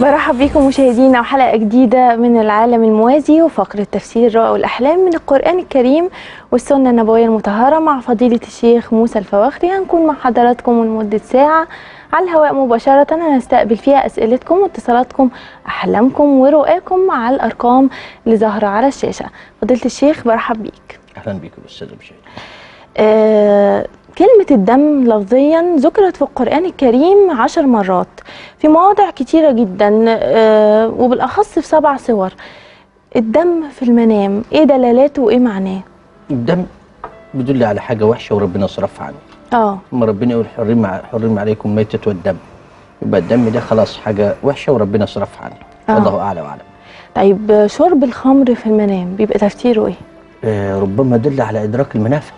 برحب بكم مشاهدينا وحلقة جديدة من العالم الموازي وفقرة تفسير الرؤى والأحلام من القرآن الكريم والسنة النبوية المطهرة مع فضيلة الشيخ موسى الفواخري هنكون مع حضراتكم لمدة ساعة على الهواء مباشرة هنستقبل فيها أسئلتكم واتصالاتكم أحلامكم ورؤاكم على الأرقام اللي ظاهرة على الشاشة فضيلة الشيخ برحب بيك اهلا بكم استاذ مشاهد آه كلمة الدم لفظيا ذكرت في القرآن الكريم عشر مرات في مواضع كتيرة جدا آه وبالأخص في سبع صور الدم في المنام ايه دلالاته وايه معناه الدم بيدل على حاجه وحشه وربنا صرفها عنه اه اما ربنا يقول حرم ع- حرم عليكم ميتة والدم يبقى الدم ده خلاص حاجه وحشه وربنا صرفها عنه آه. والله اعلى واعلم طيب آه، شرب الخمر في المنام بيبقى تفسيره ايه آه ربما دل على ادراك المنافع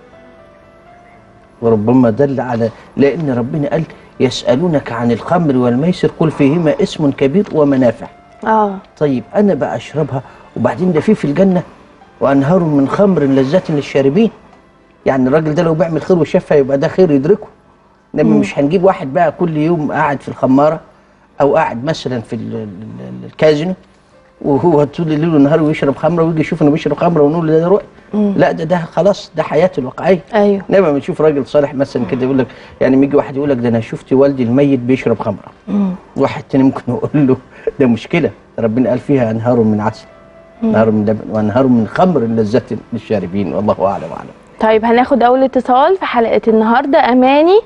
وربما دل على لان ربنا قال يسالونك عن الخمر والميسر قل فيهما اسم كبير ومنافع اه طيب انا بقى اشربها وبعدين ده في في الجنه وانهار من خمر لذة للشاربين يعني الراجل ده لو بيعمل خير وشافها يبقى ده خير يدركه انما مش هنجيب واحد بقى كل يوم قاعد في الخماره او قاعد مثلا في ال- ال- الكازينو وهو طول الليل والنهار ويشرب خمره ويجي يشوف انه بيشرب خمره ونقول له ده رؤيا لا ده ده خلاص ده حياته الواقعيه ايوه انما بنشوف راجل صالح مثلا كده يقول لك يعني لما يجي واحد يقول لك ده انا شفت والدي الميت بيشرب خمره مم. واحد تاني ممكن يقول له ده مشكله ربنا قال فيها انهار من عسل انهار من لبن وانهار من خمر لذة للشاربين والله اعلم واعلم طيب هناخد اول اتصال في حلقة النهاردة اماني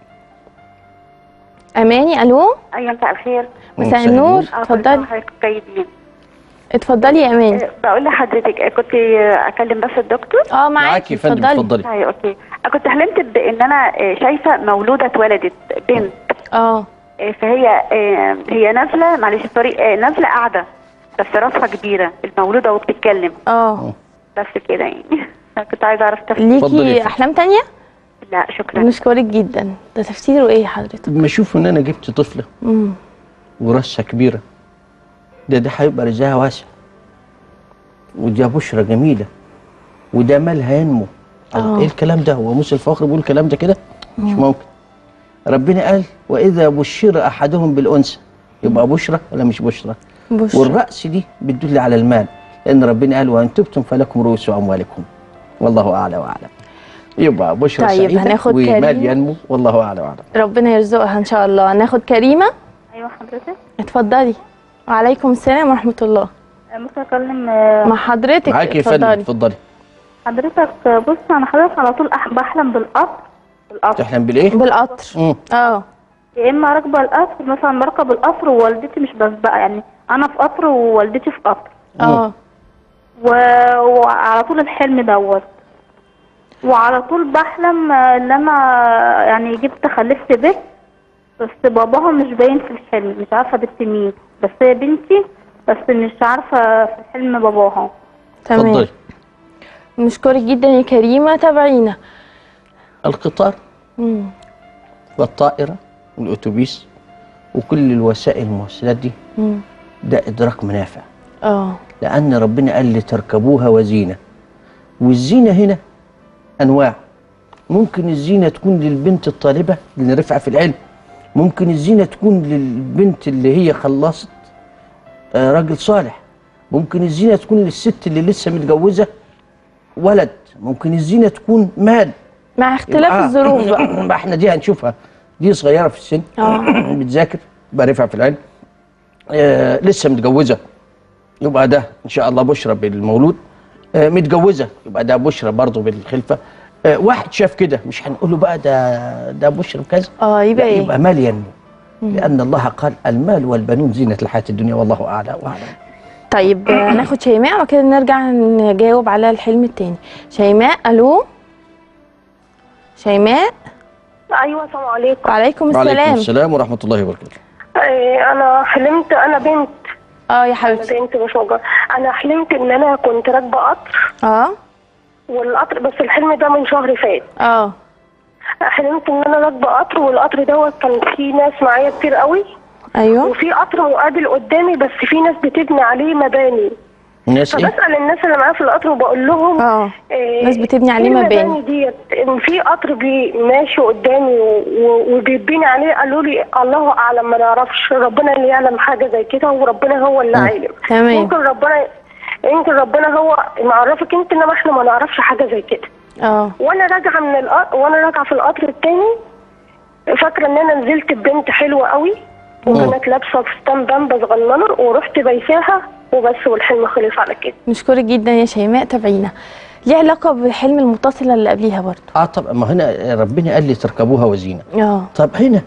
اماني الو ايوه مساء الخير مساء مساء النور النور. اه كل اتفضلي سنة وحضرتك طيبين اتفضلي يا اماني آه، بقول لحضرتك آه، كنت آه، اكلم بس الدكتور اه معاكي معاكي يا فندم اتفضلي اتفضلي طيب اوكي آه، كنت حلمت بان انا آه، شايفه مولوده اتولدت بنت اه آه، فهي آه، هي نازله معلش سوري آه، نازله قاعده بس راسها كبيره المولوده وبتتكلم اه بس كده يعني كنت عايزه اعرف تفسير اتفضلي يا ليكي فندم. احلام تانية لا شكرا نشكرك جدا ده تفسيره ايه حضرتك لما اشوف ان انا جبت طفله امم وراسها كبيره ده ده هيبقى رزقها واسع ودي بشرى جميله وده مالها ينمو آه. ايه الكلام ده هو موسى الفخر بيقول الكلام ده كده مش ممكن ربنا قال واذا بشر احدهم بالانثى يبقى بشرى ولا مش بشرى بشرى والرأس دي بتدل على المال لأن ربنا قال وأن تبتم فلكم رؤوس أموالكم والله أعلى وأعلم يبقى بشرى طيب، سعيدة هناخد ومال كريم. ينمو والله أعلى وأعلم ربنا يرزقها ان شاء الله هناخد كريمة ايوه حضرتك اتفضلي وعليكم السلام ورحمة الله آه، ممكن اكلم مع حضرتك معاك يا فندم اتفضلي اتفضلي حضرتك بص انا حضرتك على طول أح- بحلم بالقطر بالقطر تحلم بالإيه؟ بالقطر مم. اه يا اما راكبه القطر مثلا بركب القطر ووالدتي مش بسبقها يعني انا في قطر ووالدتي في قطر اه و... وعلى طول الحلم دوت وعلى طول بحلم آه، ان انا يعني جبت خلفت بنت بس باباها مش باين في الحلم مش عارفه بنت مين بس هي بنتي بس مش عارفه في الحلم باباها تمام اتفضلي نشكرك جدا يا كريمة تابعينا القطار مم. والطائرة والأتوبيس وكل الوسائل المواصلات دي مم. ده إدراك منافع اه لأن ربنا قال لتركبوها وزينة والزينة هنا أنواع ممكن الزينة تكون للبنت الطالبة اللي رفع في العلم ممكن الزينة تكون للبنت اللي هي خلصت آه، راجل صالح ممكن الزينة تكون للست اللي لسه متجوزة ولد ممكن الزينة تكون مال مع اختلاف يبقى- الظروف بقى ما احنا دي هنشوفها دي صغيرة في السن اه بتذاكر بقى رفع في العلم آه لسه متجوزه يبقى ده ان شاء الله بشرى بالمولود آه متجوزه يبقى ده بشرى برضه بالخلفه آه واحد شاف كده مش هنقول له بقى ده ده بشرى بكذا اه يبقى لا ايه يبقى مال ينمو لان الله قال المال والبنون زينه الحياه الدنيا والله اعلى واعلم طيب آه، ناخد شيماء وكده نرجع نجاوب على الحلم التاني شيماء الو شيماء ايوه السلام عليكم وعليكم وعليكم السلام السلام ورحمه الله وبركاته إيه، انا حلمت انا بنت اه يا انا حبيبتي بنت مش مجرد انا حلمت ان انا كنت راكبه قطر اه والقطر بس الحلم ده من شهر فات اه حلمت ان انا راكبه قطر والقطر دوت كان فيه ناس معايا كتير قوي ايوه وفي قطر مقابل قدامي بس في ناس بتبني عليه مباني الناس ايه فبسال الناس اللي معايا في القطر وبقول لهم اه إيه، ناس بتبني عليه إيه مباني. المباني ديت ان في قطر بي ماشي قدامي و- و- وبيبني عليه قالوا لي الله اعلم ما نعرفش ربنا اللي يعلم حاجه زي كده وربنا هو اللي عالم تمام. يمكن ربنا يمكن ربنا هو معرفك انت انما احنا ما نعرفش حاجه زي كده اه وانا راجعه من القطر وانا راجعه في القطر التاني فاكره ان انا نزلت ببنت حلوه قوي وكانت لابسه فستان بامبا صغننه ورحت بايساها وبس والحلم خلص على كده نشكرك جدا يا شيماء تابعينا ليه علاقه بالحلم المتصله اللي قبليها برضو اه طب ما هنا ربنا قال لي تركبوها وزينه اه طب هنا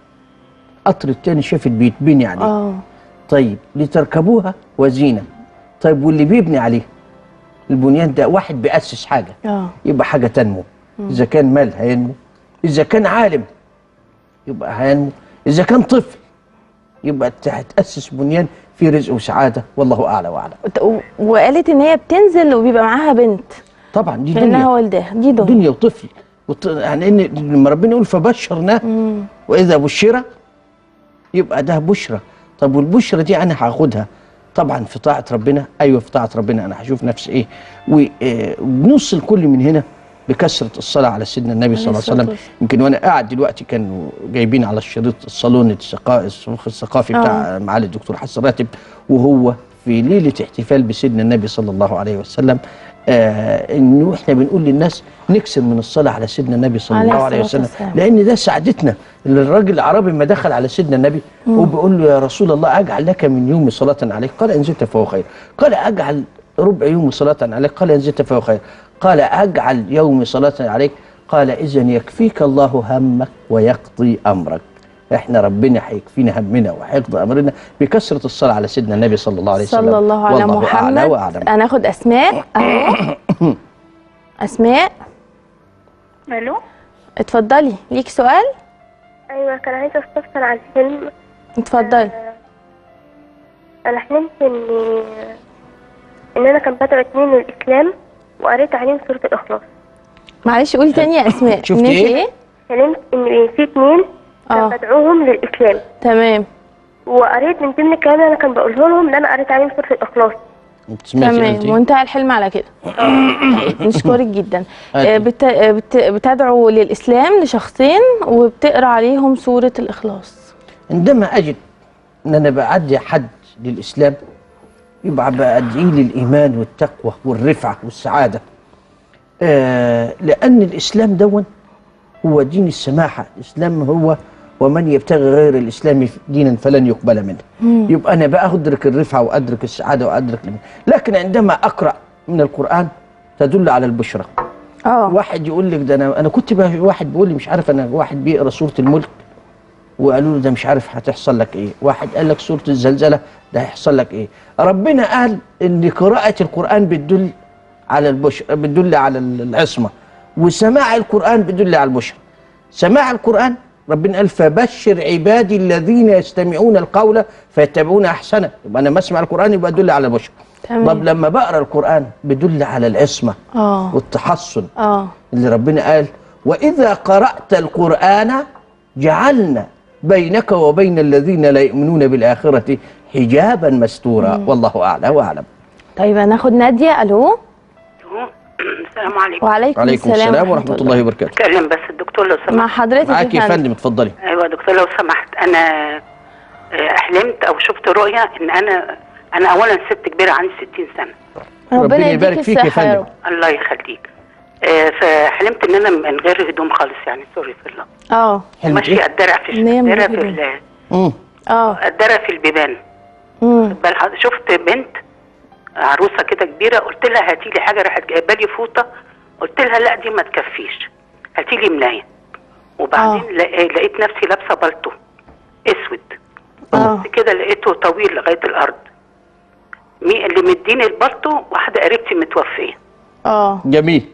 قطر التاني شافت بيتبني عليه اه طيب لتركبوها وزينه طيب واللي بيبني عليه البنيان ده واحد بيأسس حاجه اه يبقى حاجه تنمو اذا كان مال هينمو اذا كان عالم يبقى هينمو اذا كان طفل يبقى ت- هتأسس بنيان فيه رزق وسعاده والله اعلى واعلم وت- و- وقالت ان هي بتنزل وبيبقى معاها بنت طبعا دي كانها دنيا والداها دي دنيا دنيا وطفل وط- يعني ان لما ربنا يقول فبشرناه واذا بشر يبقى ده بشرى طب والبشرى دي انا هاخدها طبعا في طاعه ربنا ايوه في طاعه ربنا انا هشوف نفسي ايه و- وبنص الكل من هنا بكثره الصلاه على سيدنا النبي صلى الله عليه وسلم والسلام. يمكن وانا قاعد دلوقتي كانوا جايبين على الشريط الصالون الثقا- الصاروخ الثقافي بتاع معالي الدكتور حسن راتب وهو في ليله احتفال بسيدنا النبي صلى الله عليه وسلم آه انه احنا بنقول للناس نكسر من الصلاه على سيدنا النبي صلى عليه الله عليه الصلاة وسلم والسلام. لان ده سعادتنا اللي الراجل الاعرابي ما دخل على سيدنا النبي وبيقول له يا رسول الله اجعل لك من يوم صلاه عليك قال ان زدت فهو خير قال اجعل ربع يوم صلاه عليك قال ان زدت فهو خير قال اجعل يوم صلاه عليك قال اذا يكفيك الله همك ويقضي امرك احنا ربنا هيكفينا همنا وهيقضي امرنا بكثره الصلاه على سيدنا النبي صلى الله عليه وسلم صلى الله على والله محمد اعلى واعلم هناخد اسماء اهو اسماء الو اتفضلي ليك سؤال ايوه كان عايزه استفسر عن الحلم اتفضلي انا حلمت ان ان انا كان بدعو اتنين للاسلام وقريت عليهم سوره الاخلاص معلش قولي تاني يا اسماء شفتي إن انت إيه؟ حلمت ان في اتنين اه كان بدعوهم للاسلام تمام وقريت من ضمن الكلام اللي انا كان بقوله لهم ان انا قريت عليهم سوره الاخلاص انت سمعتي قلت تمام إيه؟ وانتهى الحلم على كده طيب، نشكرك جدا أكيد. آه، بت... آه، بت... بتدعو للاسلام لشخصين وبتقرا عليهم سوره الاخلاص عندما اجد ان انا بعدي حد للاسلام يبقى بادعيه للايمان والتقوى والرفعه والسعاده آه لان الاسلام دون هو دين السماحه الاسلام هو ومن يبتغي غير الاسلام دينا فلن يقبل منه يبقى انا بقى ادرك الرفعه وادرك السعاده وادرك الإيمان. لكن عندما اقرا من القران تدل على البشرى اه واحد يقول لك ده انا انا كنت بقى واحد بيقول لي مش عارف انا واحد بيقرا سوره الملك وقالوا له ده مش عارف هتحصل لك ايه واحد قال لك سوره الزلزله ده هيحصل لك ايه ربنا قال ان قراءه القران بتدل على البشر بتدل على العصمه وسماع القران بيدل على البشر سماع القران ربنا قال فبشر عبادي الذين يستمعون القول فيتبعون احسنه يبقى انا بسمع القران يبقى يدل على البشر تمام. طب لما بقرا القران بيدل على العصمه اه والتحصن اه اللي ربنا قال وإذا قرأت القرآن جعلنا بينك وبين الذين لا يؤمنون بالآخرة حجابا مستورا والله أعلى وأعلم طيب هناخد ناديه الو السلام عليكم وعليكم عليكم السلام ورحمة الله وبركاته اتكلم بس الدكتور لو مع سمحت حضرتك معاك يا فندم. فندم اتفضلي ايوه دكتور لو سمحت انا آه، حلمت او شفت رؤيا ان انا انا اولا ست كبيره عندي 60 سنه ربنا يبارك يديك فيك يا الصحه يا فندم. رب الله يخليك آه، فحلمت ان انا من غير هدوم خالص يعني سوري في الله اه حلمت ماشيه إيه؟ الدرع في إن هي من الدرع غير في هدوم. ال- مم. اه الدرع في البيبان امم بل حض- شفت بنت عروسه كده كبيره قلت لها هاتي لي حاجه راحت جايبه لي فوطه قلت لها لا دي ما تكفيش هاتي لي ملايه وبعدين آه. لق- لقيت نفسي لابسه بالطو اسود اه بس كده لقيته طويل لغايه الارض مي اللي مديني البلطو واحده قريبتي متوفيه اه جميل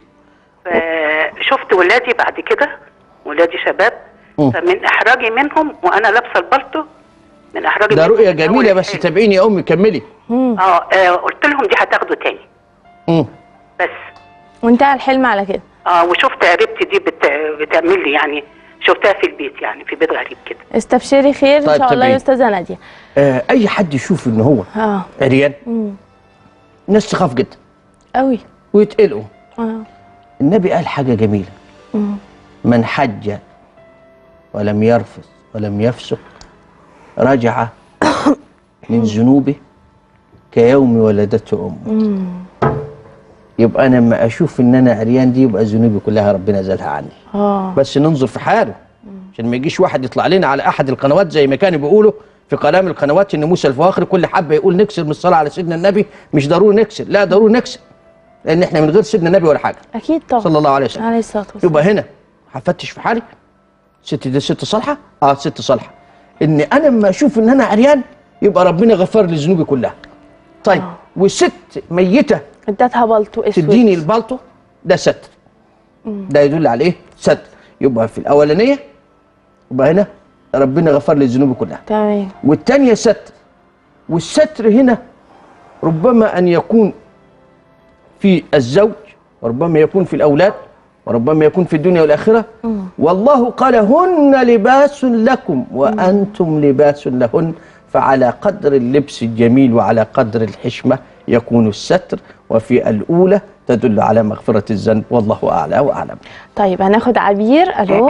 فشفت ولادي بعد كده ولادي شباب مم. فمن احراجي منهم وانا لابسه البلطو من احراجي ده منهم رؤية من جميلة أول بس الحلم. تابعيني يا أمي كملي مم. اه آه، قلت لهم دي هتاخده تاني مم. بس وانتهى الحلم على كده اه وشفت قريبتي دي بت... بتعمل لي يعني شفتها في البيت يعني في بيت غريب كده استبشري خير ان طيب، شاء الله تمام. يا استاذه ناديه آه أي حد يشوف إن هو اه عريان مم. الناس تخاف جدا قوي ويتقلقوا اه النبي قال حاجه جميله مم. من حج ولم يرفث ولم يفسق رجع من ذنوبه كيوم ولدته امه يبقى انا لما اشوف ان انا عريان دي يبقى ذنوبي كلها ربنا زالها عني اه بس ننظر في حاله عشان ما يجيش واحد يطلع لنا على احد القنوات زي ما كانوا بيقولوا في كلام القنوات ان موسى الفواخر كل حبه يقول نكسر من الصلاه على سيدنا النبي مش ضروري نكسر لا ضروري نكسر لان احنا من غير سيدنا النبي ولا حاجه اكيد طبعا صلى الله عليه وسلم عليه الصلاه والسلام يبقى هنا هفتش في حالي ست دي ست صالحه اه ست صالحه ان انا لما اشوف ان انا عريان يبقى ربنا غفر لي ذنوبي كلها طيب وست ميته ادتها بلطو اسود تديني البلطو ده ستر ده يدل على ايه ستر يبقى في الاولانيه يبقى هنا ربنا غفر لي ذنوبي كلها تمام والتانية ستر والستر هنا ربما أن يكون في الزوج وربما يكون في الأولاد وربما يكون في الدنيا والآخرة والله قال هن لباس لكم وأنتم لباس لهن فعلى قدر اللبس الجميل وعلى قدر الحشمة يكون الستر وفي الأولى تدل على مغفرة الذنب والله أعلى وأعلم طيب هناخد عبير الو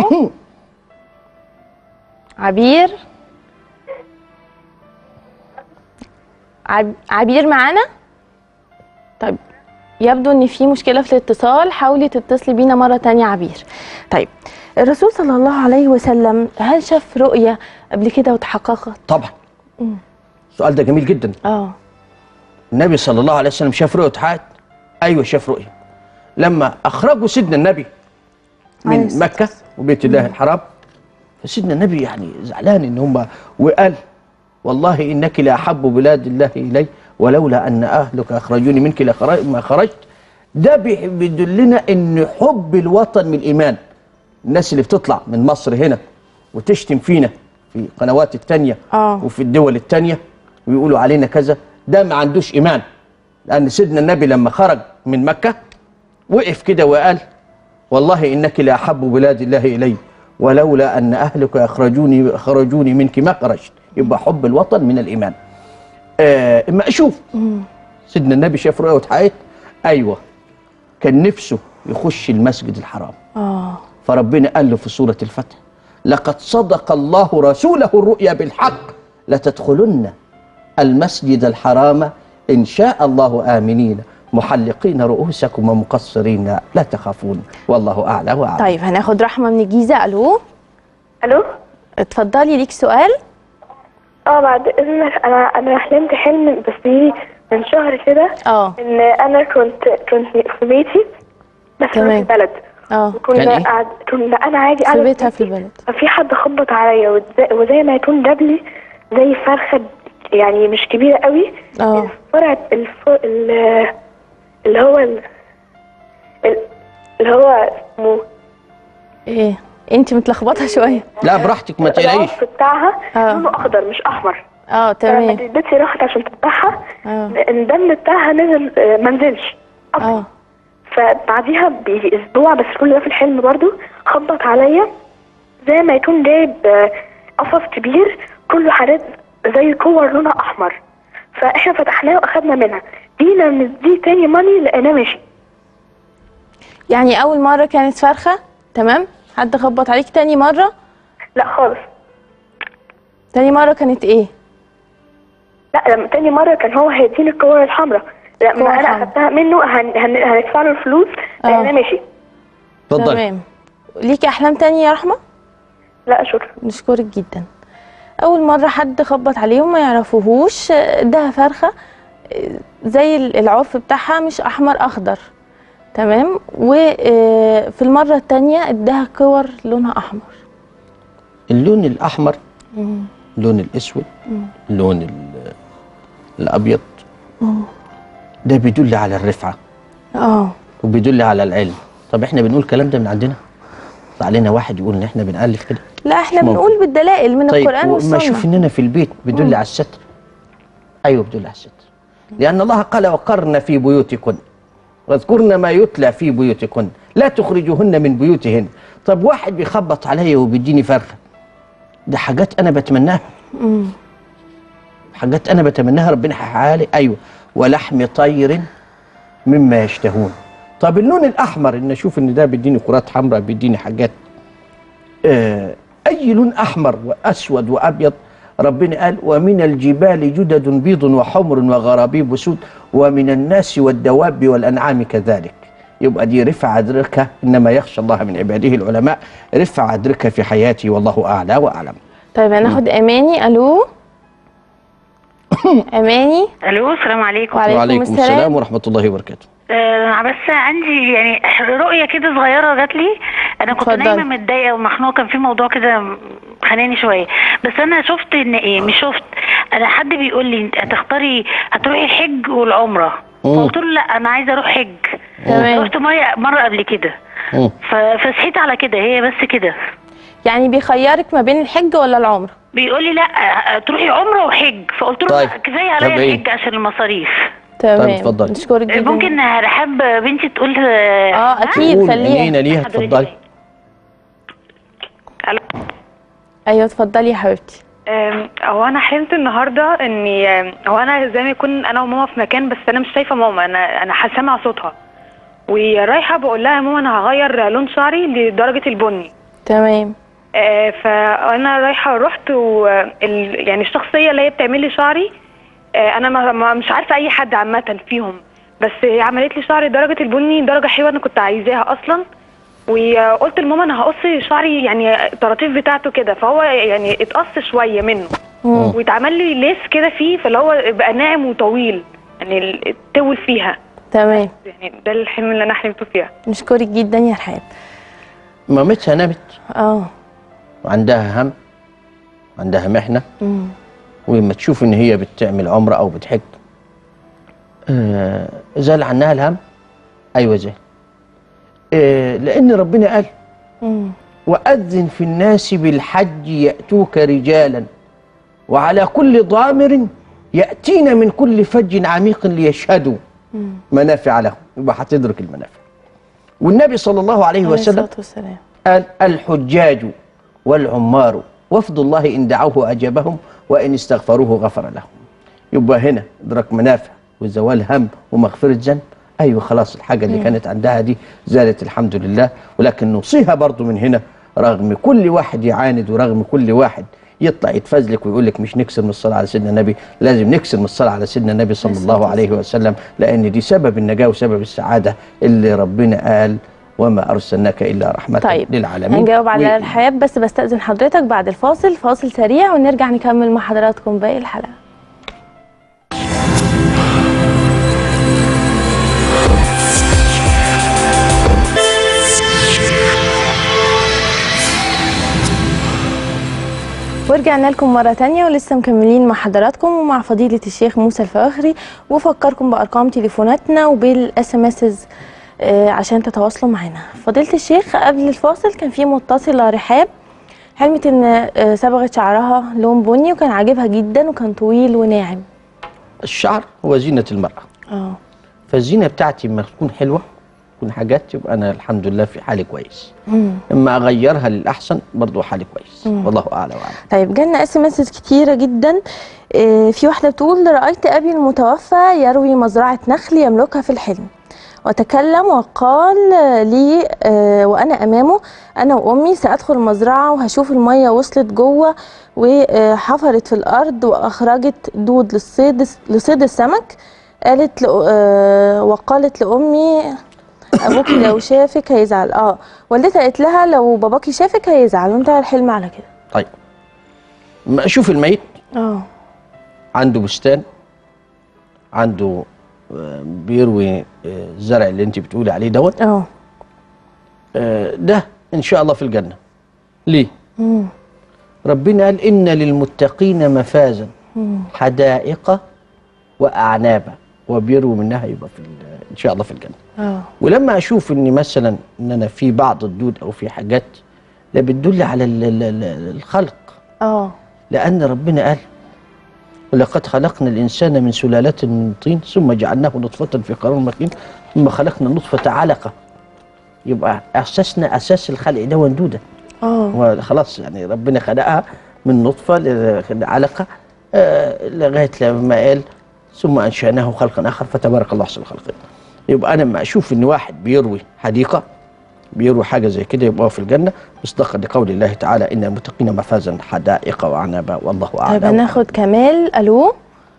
عبير عب... عبير معانا طيب يبدو ان في مشكله في الاتصال حاولي تتصلي بينا مره تانية عبير طيب الرسول صلى الله عليه وسلم هل شاف رؤيه قبل كده وتحققت طبعا السؤال ده جميل جدا اه النبي صلى الله عليه وسلم شاف رؤية حاد ايوه شاف رؤية لما اخرجوا سيدنا النبي عليه من الصلاة مكة وبيت الله الحرام فسيدنا النبي يعني زعلان ان هم وقال والله انك لاحب بلاد الله الي ولولا ان اهلك اخرجوني منك لخرج ما خرجت ده بي- بيدلنا ان حب الوطن من الايمان الناس اللي بتطلع من مصر هنا وتشتم فينا في القنوات التانية آه. وفي الدول التانية ويقولوا علينا كذا ده ما عندوش ايمان لان سيدنا النبي لما خرج من مكة وقف كده وقال والله انك لاحب بلاد الله الي ولولا ان اهلك اخرجوني خرجوني منك ما خرجت يبقى حب الوطن من الايمان آه اما اشوف سيدنا النبي شاف رؤيا وتحققت ايوه كان نفسه يخش المسجد الحرام اه فربنا قال له في سوره الفتح لقد صدق الله رسوله الرؤيا بالحق لتدخلن المسجد الحرام ان شاء الله امنين محلقين رؤوسكم ومقصرين لا تخافون والله اعلى واعلم طيب هناخد رحمه من الجيزه الو الو اتفضلي ليك سؤال اه بعد اذنك انا انا حلمت حلم بس دي من شهر كده اه ان انا كنت كنت في بيتي بس أنا تمام. في البلد اه كان كنا إيه؟ قاعد كنا انا عادي في قاعده بيتها في البلد ففي حد خبط عليا وزي, وزي ما يكون جاب لي زي فرخه يعني مش كبيره قوي اه الفرع الف... ال- اللي هو ال... ال- اللي هو اسمه ايه انت متلخبطه شويه لا براحتك ما تقلقيش العصف بتاعها آه. لونه اخضر مش احمر اه فلما تمام جدتي راحت عشان تذبحها اه الدم بتاعها نزل آه، ما نزلش اه فبعديها باسبوع بس كل ده في الحلم برضو خبط عليا زي ما يكون جايب آه، قفص كبير كله حاجات زي كور لونها احمر فاحنا فتحناه واخدنا منها جينا نديه تاني ماني لقيناه ماشي يعني اول مره كانت فرخه تمام حد خبط عليك تاني مره لا خالص تاني مره كانت ايه لا لما تاني مرة كان هو هيديني الكور الحمراء كور لما انا حمراء. اخدتها منه هن... هن... هندفع له الفلوس آه. لقيناه ماشي اتفضل تمام ليكي احلام تانية يا رحمه لا شكرا نشكرك جدا اول مره حد خبط عليهم ما يعرفوهوش اداها فرخه آه، زي العرف بتاعها مش احمر اخضر تمام وفي المره التانية اداها كور لونها احمر اللون الاحمر اللون الاسود اللون ال- الابيض ده بيدل على الرفعه اه وبيدل على العلم طب احنا بنقول الكلام ده من عندنا طلع علينا واحد يقول ان احنا بنالف كده لا احنا ممكن. بنقول بالدلائل من طيب القران وما والسنه اشوف اننا في البيت بيدل على الستر ايوه بيدل على الستر لان الله قال وقرن في بيوتكن واذكرن ما يتلى في بيوتكن لا تخرجوهن من بيوتهن طب واحد بيخبط عليا وبيديني فرخه ده حاجات انا بتمناها حاجات انا بتمناها ربنا هيحققها لي ايوه ولحم طير مما يشتهون طب اللون الاحمر ان اشوف ان ده بيديني كرات حمراء بيديني حاجات آه اي لون احمر واسود وابيض ربنا قال ومن الجبال جدد بيض وحمر وغرابيب سود ومن الناس والدواب والانعام كذلك يبقى دي رفع ادركها انما يخشى الله من عباده العلماء رفع ادركها في حياتي والله اعلى واعلم طيب هناخد اماني الو اماني الو السلام عليكم وعليكم, السلام, ورحمه الله وبركاته آه بس عندي يعني رؤيه كده صغيره جات لي انا كنت اتفضلي. نايمه متضايقه ومخنوقه كان في موضوع كده خاناني شويه بس انا شفت ان ايه مش شفت انا حد بيقول لي انت هتختاري هتروحي الحج والعمره مم. فقلت له لا انا عايزه اروح حج تمام. رحت مره مره قبل كده مم. ف- فصحيت على كده هي بس كده يعني بيخيرك ما بين الحج ولا العمره بيقول لي لا آه، تروحي عمره وحج فقلت له طيب. لا كفايه طب عليا إيه؟ الحج عشان المصاريف تمام اتفضلي. نشكرك جدا ممكن رحاب بنتي تقول اه اكيد قول خليها عينينا ليها اتفضلي ألو. ايوه اتفضلي يا حبيبتي أم، هو انا حلمت النهارده اني أم، هو انا زي ما يكون انا وماما في مكان بس انا مش شايفه ماما انا انا ح- سامعه صوتها ورايحه بقول لها يا ماما انا هغير لون شعري لدرجه البني تمام آه، فانا رايحه رحت و ال- يعني الشخصيه اللي هي بتعمل لي شعري آه، انا ما ما- مش عارفه اي حد عامه فيهم بس هي عملت لي شعري درجه البني درجه حلوه انا كنت عايزاها اصلا وقلت لماما انا هقص شعري يعني الطراطيف بتاعته كده فهو يعني اتقص شويه منه مم. واتعمل لي ليس كده فيه فاللي هو بقى ناعم وطويل يعني ال- طول فيها تمام يعني ده الحلم اللي انا حلمته فيها نشكرك جدا يا رحاب مامتها نامت اه وعندها هم عندها محنه مم. ولما تشوف ان هي بتعمل عمره او بتحج آه زال عنها الهم ايوه زال آه لان ربنا قال مم. واذن في الناس بالحج ياتوك رجالا وعلى كل ضامر ياتين من كل فج عميق ليشهدوا منافع لهم يبقى هتدرك المنافع والنبي صلى الله عليه عليه وسلم الصلاه والسلام قال الحجاج والعمار وفد الله إن دعوه أجابهم وإن استغفروه غفر لهم يبقى هنا إدراك منافع وزوال هم ومغفرة ذنب أيوة خلاص الحاجة اللي كانت عندها دي زالت الحمد لله ولكن نوصيها برضو من هنا رغم كل واحد يعاند ورغم كل واحد يطلع يتفزلك ويقول لك مش نكسر من الصلاة على سيدنا النبي لازم نكسر من الصلاة على سيدنا النبي صلى الله عليه وسلم لأن دي سبب النجاة وسبب السعادة اللي ربنا قال وما أرسلناك إلا رحمة طيب للعالمين هنجاوب على و- الحياة بس بستأذن حضرتك بعد الفاصل فاصل سريع ونرجع نكمل مع حضراتكم باقي الحلقة ورجعنا لكم مرة تانية ولسه مكملين مع حضراتكم ومع فضيلة الشيخ موسى الفواخري وفكركم بأرقام تليفوناتنا وبالاس ام عشان تتواصلوا معنا فضيلة الشيخ قبل الفاصل كان في متصلة رحاب حلمت ان آه، صبغت شعرها لون بني وكان عاجبها جدا وكان طويل وناعم الشعر هو زينة المرأة اه فالزينة بتاعتي لما تكون حلوة تكون حاجات يبقى أنا الحمد لله في حالي كويس مم. لما أغيرها للأحسن برضو حالي كويس والله أعلى وأعلم طيب جالنا اس ام كتيرة جدا آه، في واحدة بتقول رأيت أبي المتوفى يروي مزرعة نخل يملكها في الحلم وتكلم وقال لي آه، وأنا أمامه أنا وأمي سأدخل المزرعة وهشوف المية وصلت جوه وحفرت في الأرض وأخرجت دود للصيد لصيد السمك قالت لأ- آه، وقالت لأمي أبوكي لو شافك هيزعل اه والدتها قالت لها لو باباكي شافك هيزعل وانتهى الحلم على كده طيب ما أشوف الميت اه عنده بستان عنده آه، بيروي آه، الزرع اللي انت بتقولي عليه دوت اه آه، ده ان شاء الله في الجنه ليه مم. ربنا قال ان للمتقين مفازا حدائق واعنابا وبيروا منها يبقى في ال- ان شاء الله في الجنه اه ولما اشوف ان مثلا ان انا في بعض الدود او في حاجات لا بتدل على ال- ال- ال- الخلق اه لأن ربنا قال ولقد خلقنا الإنسان من سلالة من طين ثم جعلناه نطفة في قرار مكين ثم خلقنا النطفة علقة يبقى أساسنا أساس الخلق ده ودودة اه خلاص يعني ربنا خلقها من نطفة لعلقة آه لغاية لما قال ثم انشاناه خلقا اخر فتبارك الله احسن الخالقين يبقى انا لما اشوف ان واحد بيروي حديقه بيروي حاجه زي كده يبقى هو في الجنه مصداقا لقول الله تعالى ان المتقين مفازا حدائق واعنابا والله اعلم طيب هناخد كمال الو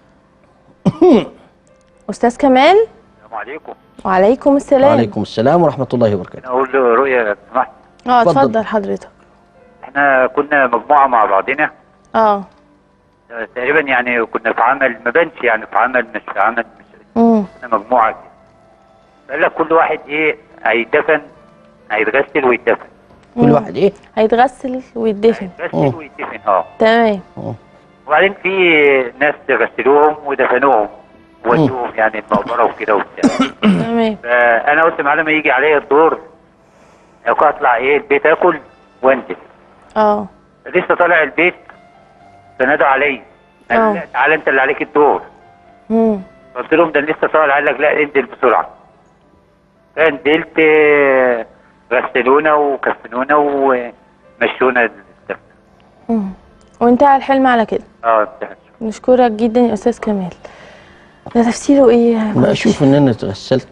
استاذ كمال السلام عليكم وعليكم السلام وعليكم السلام ورحمه الله وبركاته انا اقول له رؤيا لو سمحت اه اتفضل. اتفضل حضرتك احنا كنا مجموعه مع بعضنا اه آه، تقريبا يعني كنا في عمل ما بانش يعني في عمل مش في عمل مش امم كنا مجموعه كده فقال لك كل واحد ايه هيدفن هيتغسل ويتدفن كل واحد ايه هيتغسل ويتدفن يتغسل مم. ويتدفن اه تمام وبعدين في ناس غسلوهم ودفنوهم ودوهم يعني المقبره وكده وبتاع تمام فانا قلت معاه لما يجي عليا الدور اطلع ايه البيت اكل وانزل اه لسه طالع البيت فنادوا عليا آه. قال لا تعالى انت اللي عليك الدور امم قلت لهم ده أنا لسه طالع قال لك لا انزل بسرعه فنزلت آه، غسلونا وكفنونا ومشونا الدفن. امم وانتهى الحلم على كده اه انتهت نشكرك جدا يا استاذ كمال ده تفسيره ايه يا ما اشوف ان انا اتغسلت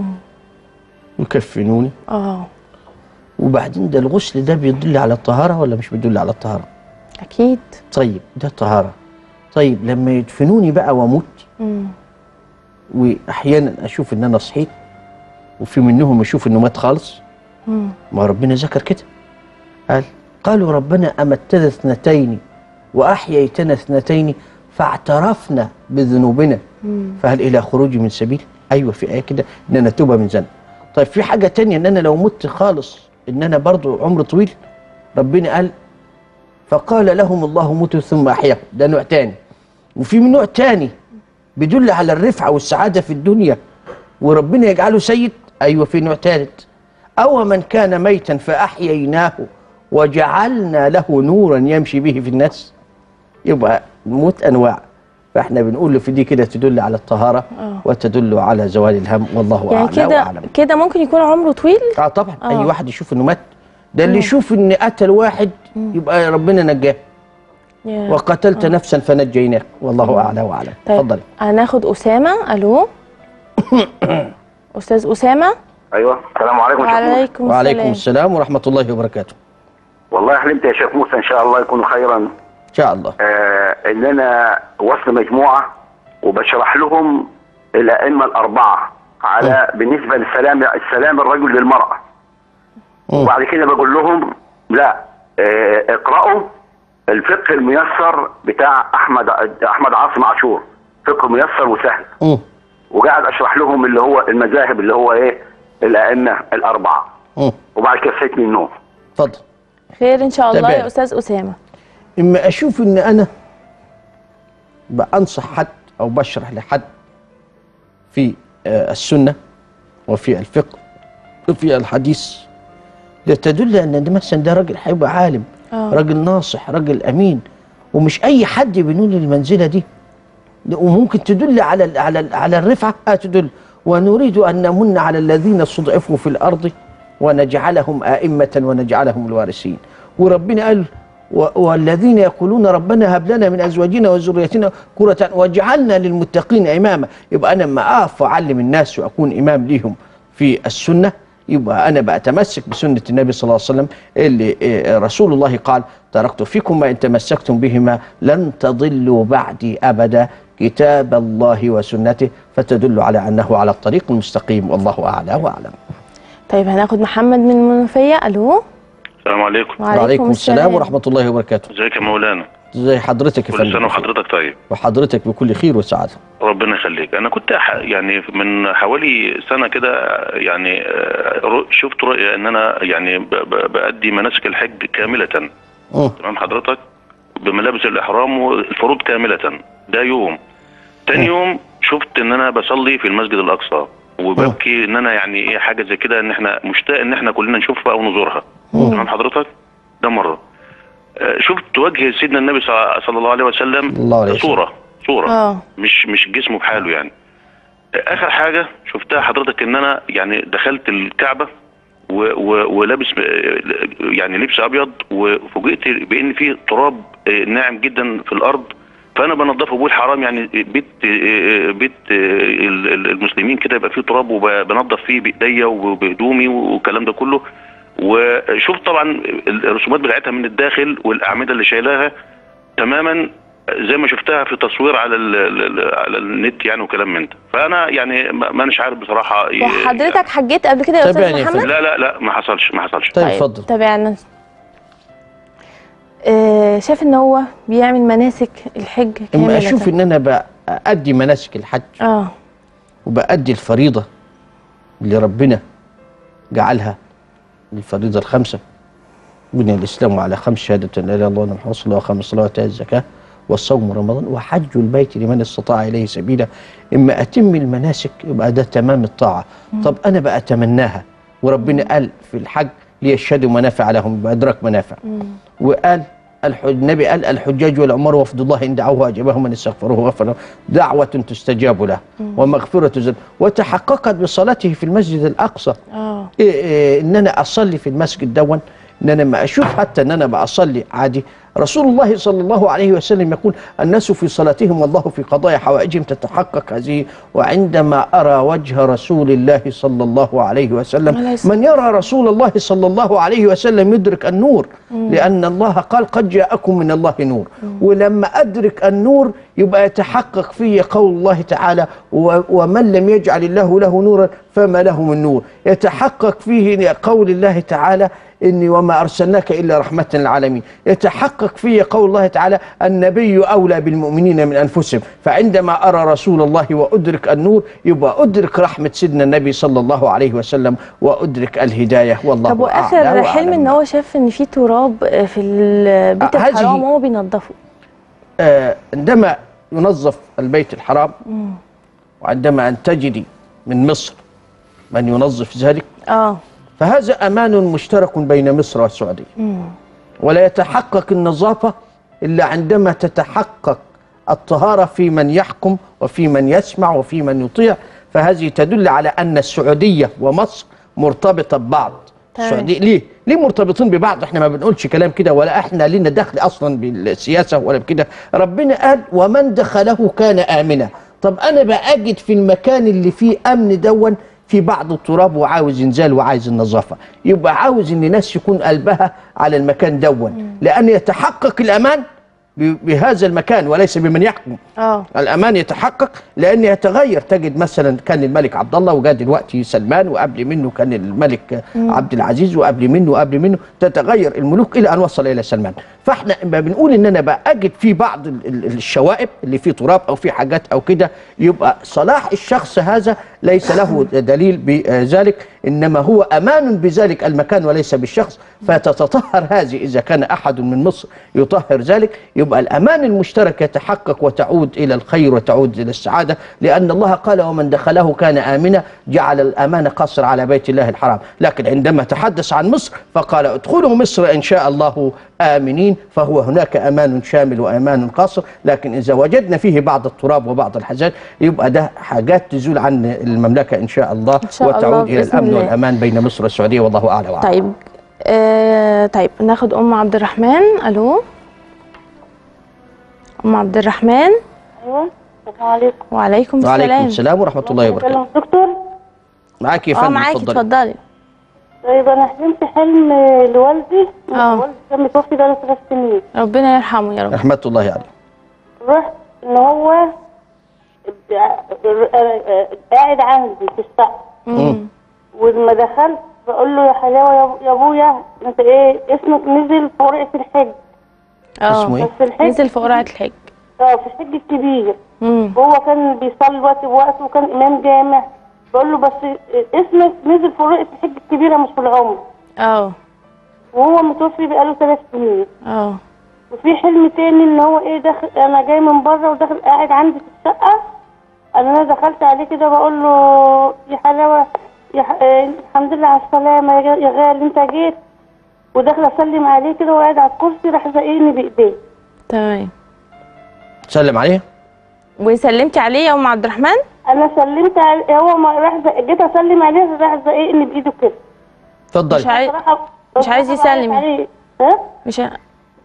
وكفنوني اه وبعدين ده الغسل ده بيدل على الطهاره ولا مش بيدل على الطهاره اكيد طيب ده طهاره طيب لما يدفنوني بقى واموت امم واحيانا اشوف ان انا صحيت وفي منهم اشوف انه مات خالص امم ما ربنا ذكر كده قال قالوا ربنا امتنا اثنتين واحييتنا اثنتين فاعترفنا بذنوبنا فهل الى خروج من سبيل ايوه في ايه كده ان انا توبه من ذنب طيب في حاجه تانية ان انا لو مت خالص ان انا برضو عمر طويل ربنا قال فقال لهم الله موتوا ثم احياهم ده نوع تاني وفي من نوع تاني بيدل على الرفعه والسعاده في الدنيا وربنا يجعله سيد ايوه في نوع ثالث او من كان ميتا فاحييناه وجعلنا له نورا يمشي به في الناس يبقى الموت انواع فاحنا بنقول له في دي كده تدل على الطهاره آه. وتدل على زوال الهم والله يعني اعلى كده واعلم كده ممكن يكون عمره طويل اه طبعا آه. اي واحد يشوف انه مات ده اللي يشوف ان قتل واحد يبقى ربنا نجاه يا. وقتلت نفسا فنجيناك والله اعلى واعلم طيب اتفضل هناخد اسامه الو استاذ اسامه ايوه السلام عليكم يا شيخ موسى وعليكم وعليكم السلام السلام ورحمه الله وبركاته والله حلمت يا شيخ موسى ان شاء الله يكون خيرا ان شاء الله آه ان انا وسط مجموعه وبشرح لهم الائمه الاربعه على بالنسبه للسلام السلام الرجل للمراه مم. وبعد كده بقول لهم لا آه اقرأوا الفقه الميسر بتاع احمد احمد عاصم عاشور فقه ميسر وسهل مم. وقاعد اشرح لهم اللي هو المذاهب اللي هو ايه الائمه الاربعه مم. وبعد كده صحيت من النوم اتفضل خير ان شاء الله تمام. يا استاذ اسامه اما اشوف ان انا بانصح حد او بشرح لحد في آه، السنه وفي الفقه وفي الحديث ده تدل ان ده مثلا ده راجل هيبقى عالم آه. راجل ناصح راجل امين ومش اي حد بينول المنزله دي ده وممكن تدل على ال على ال على الرفعه آه تدل ونريد ان نمن على الذين استضعفوا في الارض ونجعلهم ائمه ونجعلهم الوارثين وربنا قال و- والذين يقولون ربنا هب لنا من ازواجنا وذريتنا قرة واجعلنا للمتقين اماما يبقى انا لما اقف واعلم الناس واكون امام ليهم في السنه يبقى انا بتمسك بسنه النبي صلى الله عليه وسلم اللي آه، رسول الله قال تركت فيكم ما ان تمسكتم بهما لن تضلوا بعدي ابدا كتاب الله وسنته فتدل على انه على الطريق المستقيم والله اعلى واعلم. طيب هناخد محمد من المنوفيه الو السلام عليكم وعليكم السلام ورحمه الله وبركاته. ازيك يا مولانا زي حضرتك يا كل سنه فندم وحضرتك طيب وحضرتك بكل خير وسعاده. ربنا يخليك انا كنت ح- يعني من حوالي سنه كده يعني آه، رؤ- شفت رؤيه ان انا يعني ب- ب- بادي مناسك الحج كامله مم. تمام حضرتك بملابس الاحرام والفروض كامله ده يوم تاني يوم شفت ان انا بصلي في المسجد الاقصى وببكي ان انا يعني ايه حاجه زي كده ان احنا مشتاق ان احنا كلنا نشوفها او نزورها تمام حضرتك ده مره آه، شفت وجه سيدنا النبي صلى صلى الله عليه وسلم الله عليه وسلم. صوره صوره اه مش مش جسمه بحاله يعني اخر حاجه شفتها حضرتك ان انا يعني دخلت الكعبه و و ولابس آه، يعني لبس ابيض وفوجئت بان في تراب آه، ناعم جدا في الارض فانا بنضفه بقول حرام يعني بيت آه، بيت آه، ال- ال- المسلمين كده يبقى فيه تراب وبنضف فيه بايديا وبهدومي والكلام ده كله وشوف طبعا الرسومات بتاعتها من الداخل والاعمده اللي شايلاها تماما زي ما شفتها في تصوير على ال ال على النت يعني وكلام من ده فانا يعني ما ما أناش عارف بصراحه إيه- وحضرتك حجيت قبل كده يا طب استاذ يعني محمد لا لا لا ما حصلش ما حصلش طيب اتفضل تابعنا آه شاف ان هو بيعمل مناسك الحج اما كاملة اشوف ان انا بأدي مناسك الحج اه وبأدي الفريضة اللي ربنا جعلها الفريضة الخمسة بني الإسلام على خمس شهادة لا إله إلا الله وأن محمد رسول الله وخمس صلوات الزكاة والصوم رمضان وحج البيت لمن استطاع إليه سبيلا إما أتم المناسك يبقى ده تمام الطاعة طب أنا بقى أتمناها وربنا قال في الحج ليشهدوا منافع لهم بأدرك منافع وقال الح- النبي قال الحجاج والعمر وفد الله إن دعوه أجابهم من استغفروه وغفر له دعوة تستجاب له ومغفرة زل وتحققت بصلاته في المسجد الأقصى اه إيه إيه ان انا اصلي في المسجد دون ان انا ما اشوف حتى ان انا بصلي عادي رسول الله صلى الله عليه وسلم يقول الناس في صلاتهم والله في قضايا حوائجهم تتحقق هذه وعندما ارى وجه رسول الله صلى الله عليه عليه وسلم الصلاة من يرى رسول الله صلى الله عليه وسلم يدرك النور لان الله قال قد جاءكم من الله نور ولما ادرك النور يبقى يتحقق في قول الله تعالى و- ومن لم يجعل الله له نورا فما له من نور يتحقق فيه قول الله تعالى إني وما أرسلناك إلا رحمة للعالمين يتحقق فيه قول الله تعالى النبي أولى بالمؤمنين من أنفسهم فعندما أرى رسول الله وأدرك النور يبقى أدرك رحمة سيدنا النبي صلى الله عليه وسلم وأدرك الهداية والله طب أعلى واخر حلم وأعلم. ان هو شاف ان في تراب آه، في البيت آه، هذه- الحرام وهو بينظفه آه، عندما ينظف البيت الحرام وعندما أن تجدي من مصر من ينظف ذلك اه فهذا أمان مشترك بين مصر والسعودية ولا يتحقق النظافة إلا عندما تتحقق الطهارة في من يحكم وفي من يسمع وفي من يطيع فهذه تدل على أن السعودية ومصر مرتبطة ببعض تمام. السعودية ليه؟ ليه مرتبطين ببعض؟ احنا ما بنقولش كلام كده ولا احنا لنا دخل اصلا بالسياسة ولا بكده ربنا قال ومن دخله كان آمنا طب انا بقى اجد في المكان اللي فيه امن دون في بعض التراب وعاوز انزال وعايز النظافه يبقى عاوز ان الناس يكون قلبها على المكان دون لان يتحقق الامان ب- بهذا المكان وليس بمن يحكم اه الامان يتحقق لان يتغير تجد مثلا كان الملك عبد الله وجاء دلوقتي سلمان وقبل منه كان الملك عبد العزيز وقبل منه وقبل منه تتغير الملوك الى ان وصل الى سلمان فاحنا ما بنقول ان انا بقى اجد في بعض ال- ال- الشوائب اللي فيه تراب او في حاجات او كده يبقى صلاح الشخص هذا ليس له دليل بذلك انما هو امان بذلك المكان وليس بالشخص فتتطهر هذه اذا كان احد من مصر يطهر ذلك يبقى الامان المشترك يتحقق وتعود الى الخير وتعود الى السعاده لان الله قال ومن دخله كان امنا جعل الامان قصر على بيت الله الحرام لكن عندما تحدث عن مصر فقال ادخلوا مصر ان شاء الله امنين فهو هناك امان شامل وامان قاصر لكن اذا وجدنا فيه بعض التراب وبعض الحاجات يبقى ده حاجات تزول عن المملكه ان شاء الله إن شاء الله وتعود الى بإذن الامن الله. والامان بين مصر والسعوديه والله اعلى واعلم طيب آه طيب ناخد ام عبد الرحمن الو ام عبد الرحمن ايوه السلام عليكم وعليكم السلام وعليكم السلام ورحمه الله وبركاته بكلم الدكتور معاك يا اه فندم معاكي اتفضلي اتفضلي طيب انا حلمت حلم لوالدي آه. والدي كان متوفي بقاله ثلاث سنين ربنا يرحمه يا رب رحمه الله عليه رحت ان هو قاعد عندي في الشقه مم. ولما دخلت بقول له يا حلاوه يا أبو- يا ابويا انت ايه اسمك نزل في ورقه الحج اه اسمه ايه؟ بس الحج نزل في قرعه الحج اه في الحج الكبير مم. وهو كان بيصلي وقت بوقت وكان امام جامع بقول له بس اسمك نزل في ورقه الحج الكبيره مش في العمر اه وهو متوفي بقاله ثلاث سنين اه وفي حلم تاني ان هو ايه داخل انا جاي من بره وداخل قاعد عندي في الشقه انا دخلت عليه كده بقول له يا حلاوه يا ح... آه، الحمد لله على السلامه يا جا- يا غالي انت جيت وداخله اسلم عليه كده وقاعد على الكرسي راح زقني بايديه تمام سلم عليه وسلمتي عليه يا ام عبد الرحمن انا سلمت عليه هو ما راح زق... جيت اسلم عليه راح زقني بايده كده اتفضلي مش عايز بصراحه مش عايز بصراحة يسلم. عليه ها مش ع-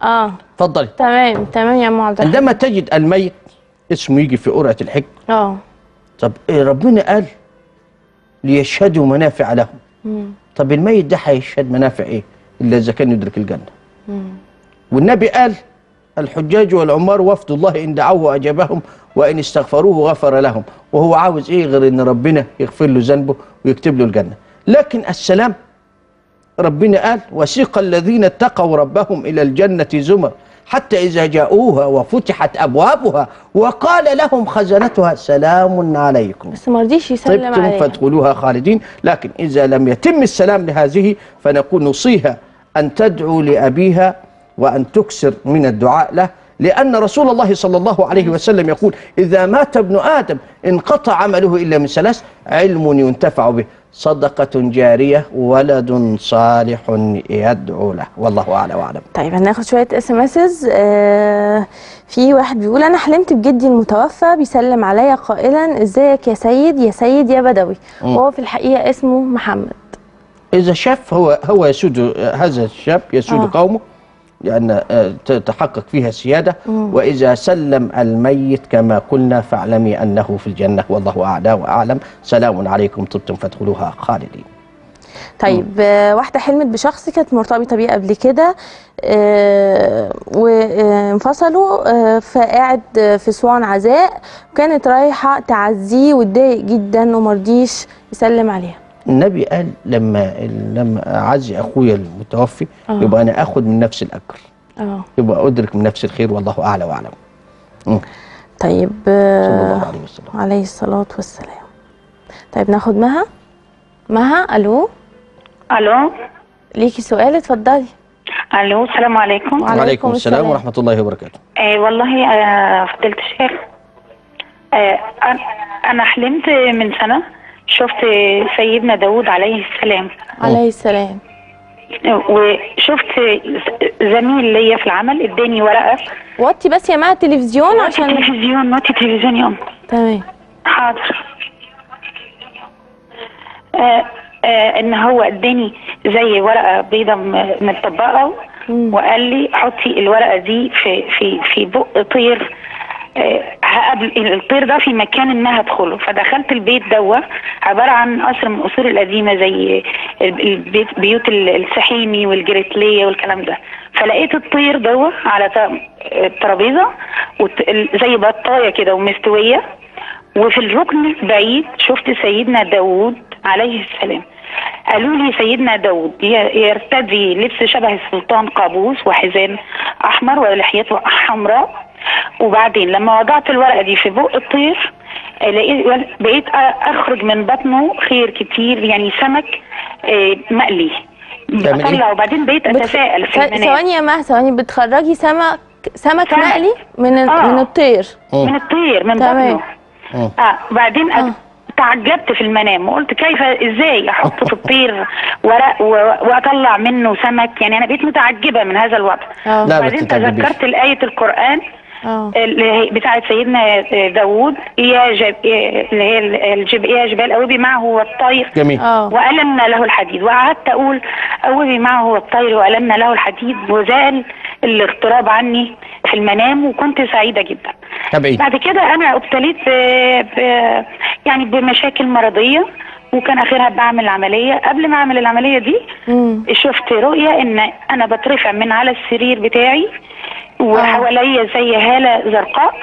اه اتفضلي تمام تمام يا ام عبد الحليم عندما تجد الميت اسمه يجي في قرعه الحج اه طب إيه ربنا قال ليشهدوا منافع لهم مم. طب الميت ده هيشهد منافع ايه الا اذا كان يدرك الجنه مم. والنبي قال الحجاج والعمار وفد الله ان دعوه اجابهم وان استغفروه غفر لهم وهو عاوز ايه غير ان ربنا يغفر له ذنبه ويكتب له الجنه لكن السلام ربنا قال وسيق الذين اتقوا ربهم الى الجنه زمر حتى اذا جاءوها وفتحت ابوابها وقال لهم خزنتها سلام عليكم بس ما رضيش يسلم طبتم عليها فادخلوها خالدين لكن إذا لم يتم السلام لهذه فنقول نوصيها أن تدعو لأبيها وأن تكسر من الدعاء له لأن رسول الله صلى الله عليه وسلم يقول إذا مات ابن آدم انقطع عمله إلا من ثلاث علم ينتفع به صدقة جارية ولد صالح يدعو له والله أعلى وأعلم طيب هناخد شويه اس ام آه في واحد بيقول انا حلمت بجدي المتوفى بيسلم عليا قائلا ازيك يا سيد يا سيد يا بدوي مم. وهو في الحقيقه اسمه محمد إذا شاف هو هو يسود هذا الشاب يسود آه. قومه لأن آه، تتحقق فيها السيادة مم. وإذا سلم الميت كما قلنا فاعلمي أنه في الجنة والله أعلى وأعلم سلام عليكم طبتم فادخلوها خالدين طيب آه واحده حلمت بشخص كانت مرتبطه بيه قبل كده آه وانفصلوا آه فقاعد في اسوان عزاء وكانت رايحه تعزيه واتضايق جدا ومرضيش يسلم عليها النبي قال لما لما أعزي أخويا المتوفي آه. يبقى أنا أخذ من نفس الأجر اه يبقى أدرك من نفس الخير والله أعلى وأعلم مم. طيب صلى آه الله عليه وسلم عليه الصلاة والسلام طيب ناخد مها مها الو الو ليكي سؤال اتفضلي الو السلام عليكم وعليكم السلام ورحمة الله وبركاته آه والله آه فضلت الشيخ آه أنا- انا حلمت من سنه شفت سيدنا داود عليه السلام عليه السلام وشفت زميل ليا في العمل اداني ورقه وطي بس يا مها التلفزيون وطي عشان التلفزيون وطي التلفزيون يا ام تمام حاضر آه آه ان هو اداني زي ورقه بيضه م- متطبقه وقال لي حطي الورقه دي في في في بق طير آه هقابل الطير ده في مكان ما هدخله فدخلت البيت دوا عباره عن قصر من القصور القديمه زي ال- البيت بيوت ال- السحيمي والجريتليه والكلام ده فلقيت الطير دوا على ت- الترابيزه وت- ال- زي بطايه كده ومستويه وفي الركن بعيد شفت سيدنا داود عليه السلام قالوا لي سيدنا داود ي- يرتدي لبس شبه السلطان قابوس وحزام احمر ولحيته حمراء وبعدين لما وضعت الورقه دي في بق الطير آه، لقيت بقيت أ- اخرج من بطنه خير كتير يعني سمك آه، مقلي تعمل إيه؟ بطلع وبعدين بقيت اتساءل في ث- المنام ثواني يا مها ثواني بتخرجي سمك سمك سمك. مقلي من ال- آه. من الطير من الطير من تمام. بطنه اه وبعدين أ- تعجبت في المنام وقلت كيف ازاي احط في الطير ورق و- واطلع منه سمك يعني انا بقيت متعجبه من هذا الوضع اه لا، ما وبعدين تتعجبيش. تذكرت الايه القران اه اللي هي بتاعت سيدنا داوود يا جب اللي هي الجب يا جبال اوبي معه والطير جميل اه وألمنا له الحديد وقعدت أقول أوبي معه الطير وألمنا له الحديد وزال الاغتراب عني في المنام وكنت سعيدة جدا تابعين بعد كده أنا ابتليت ب... ب... يعني بمشاكل مرضية وكان آخرها بعمل عملية قبل ما أعمل العملية دي مم. شفت رؤية إن أنا بترفع من على السرير بتاعي وحواليا زي هالة زرقاء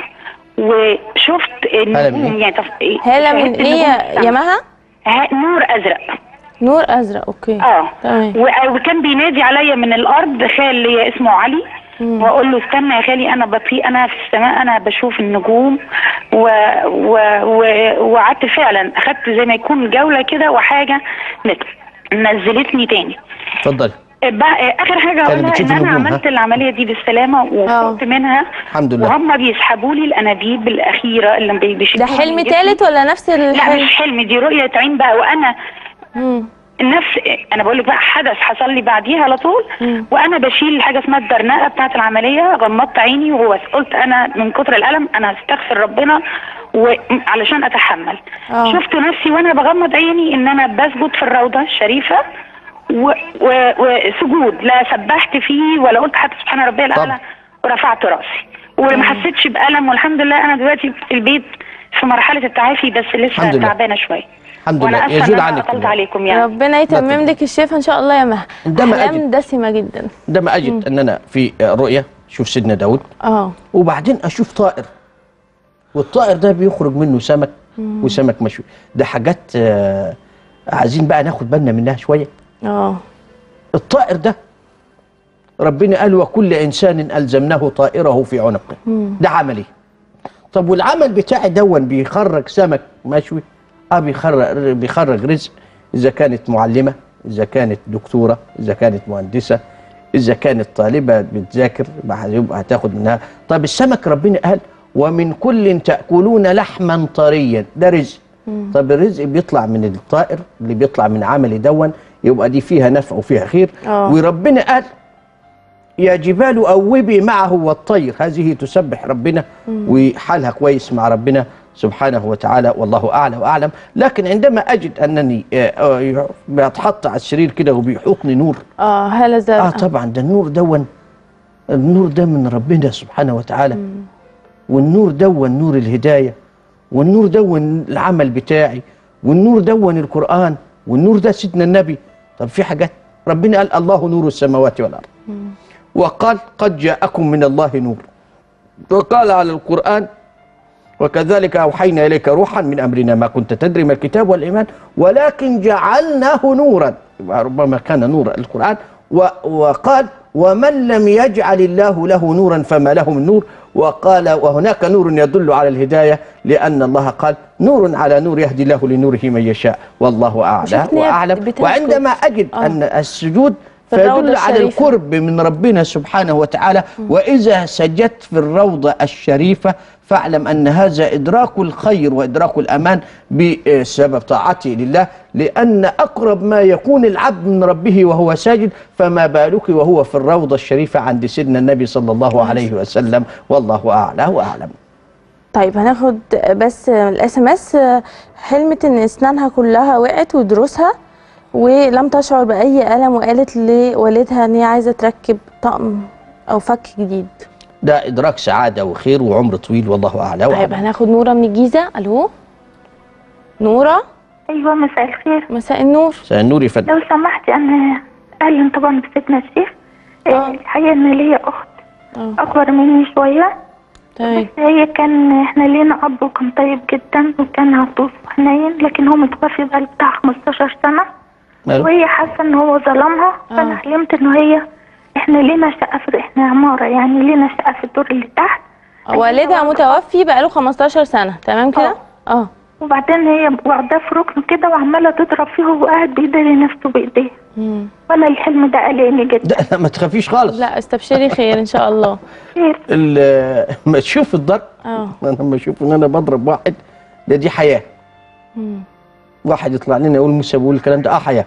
وشفت هالة من النجوم إيه؟ يعني تف... هالة من شاهدت ايه النجوم يا- يا السما. مها ها- نور ازرق نور ازرق اوكي اه تمام و- وكان بينادي عليا من الارض خال ليا اسمه علي مم. واقول له استنى يا خالي انا بطيء انا في السماء انا بشوف النجوم و و و وقعدت فعلا اخدت زي ما يكون جوله كده وحاجه نت- نزلتني تاني اتفضلي بقى اخر حاجه كانت اقولها بتشوف ان انا النجوم، ها؟ عملت العمليه دي بالسلامه وفقت منها الحمد لله وهم بيسحبوا لي الانابيب الاخيره اللي بي- ده بيشدوها حلم من جسمي. تالت ولا نفس لا الحلم مش حلم دي رؤيه عين بقى وانا مم. نفس انا بقول لك بقى حدث حصل لي بعديها على طول مم. وانا بشيل حاجه اسمها الدرنقه بتاعه العمليه غمضت عيني وبس قلت انا من كتر الالم انا هستغفر ربنا وعلشان اتحمل آه. شفت نفسي وانا بغمض عيني ان انا بسجد في الروضه الشريفه و- و- وسجود لا سبحت فيه ولا قلت حتى سبحان ربي الاعلى ورفعت راسي وما حسيتش بالم والحمد لله انا دلوقتي في البيت في مرحله التعافي بس لسه الحمد لله. تعبانه شويه الحمد وانا لله اسفه ان يزول انا عنك قطعت الله. عليكم يعني ربنا يتمم لك الشفاء ان شاء الله يا مها ده ما احلام أجد. دسمه جدا عندما اجد ان انا في رؤيه شوف سيدنا داود اه وبعدين اشوف طائر والطائر ده بيخرج منه سمك وسمك مشوي ده حاجات آه، عايزين بقى ناخد بالنا منها شويه اه الطائر ده ربنا قال وكل انسان الزمناه طائره في عنقه ده عملي طب والعمل بتاعي دون بيخرج سمك مشوي اه بيخرج بيخرج رزق اذا كانت معلمه اذا كانت دكتوره اذا كانت مهندسه اذا كانت طالبه بتذاكر ما هيبقى هتاخد منها طب السمك ربنا قال ومن كل تاكلون لحما طريا ده رزق طب الرزق بيطلع من الطائر اللي بيطلع من عملي دون يبقى دي فيها نفع وفيها خير آه. وربنا قال يا جبال أوبي معه والطير هذه تسبح ربنا وحالها كويس مع ربنا سبحانه وتعالى والله أعلى وأعلم لكن عندما أجد أنني آه، آه، بتحط على السرير كده وبيحوطني نور اه هلا زرقاء آه طبعا ده النور دون النور ده من ربنا سبحانه وتعالى والنور دون نور الهداية والنور دون العمل بتاعي والنور دون القرآن والنور ده سيدنا النبي طب في حاجات ربنا قال الله نور السماوات والأرض وقال قد جاءكم من الله نور وقال على القرآن وكذلك أوحينا إليك روحا من أمرنا ما كنت تدري ما الكتاب والإيمان ولكن جعلناه نورا يبقى ربما كان نور القرآن و وقال ومن لم يجعل الله له نورا فما له من نور وقال وهناك نور يدل على الهداية لأن الله قال نور على نور يهدي الله لنوره من يشاء والله أعلى شفنا وأعلم بتذكر- وعندما أجد آه. أن السجود في الروضة فيدل على الشريفة. القرب من ربنا سبحانه وتعالى وإذا سجدت في الروضة الشريفة فاعلم أن هذا إدراك الخير وإدراك الأمان بسبب طاعته لله لأن أقرب ما يكون العبد من ربه وهو ساجد فما بالك وهو في الروضة الشريفة عند سيدنا النبي صلى الله عليه وسلم والله أعلى وأعلم طيب هناخد بس الاس ام اس حلمت ان اسنانها كلها وقعت ودروسها ولم تشعر باي الم وقالت لوالدها ان هي عايزه تركب طقم او فك جديد ده إدراك سعادة وخير وعمر طويل والله أعلى طيب وأعلم هناخد نوره من الجيزه الو نوره ايوه مساء الخير مساء النور سنور يفدى لو سمحتي انا اهلا طبعا بسيدنا الشيخ آه. الحقيقه ان ليا اخت اه اكبر مني شويه تمام بس هي كان احنا لينا اب وكان طيب جدا وكان عطوف وحنين لكن هو متوفي بقى بتاع 15 سنه ماله؟ وهي حاسه ان هو ظلمها فانا آه. حلمت ان هي احنا لينا شقه في احنا عماره يعني لينا شقه في الدور اللي تحت والدها متوفي بقاله 15 سنه تمام كده اه وبعدين هي واخداه في ركن كده وعماله تضرب فيه وهو قاعد بيداري نفسه بايديه مم. وانا الحلم ده قلقني جدا ده ما تخافيش خالص لا استبشري خير ان شاء الله خير ال- ما تشوف الضرب اه انا لما اشوف ان انا بضرب واحد ده دي حياه مم. واحد يطلع لنا يقول موسى بيقول الكلام ده اه حياه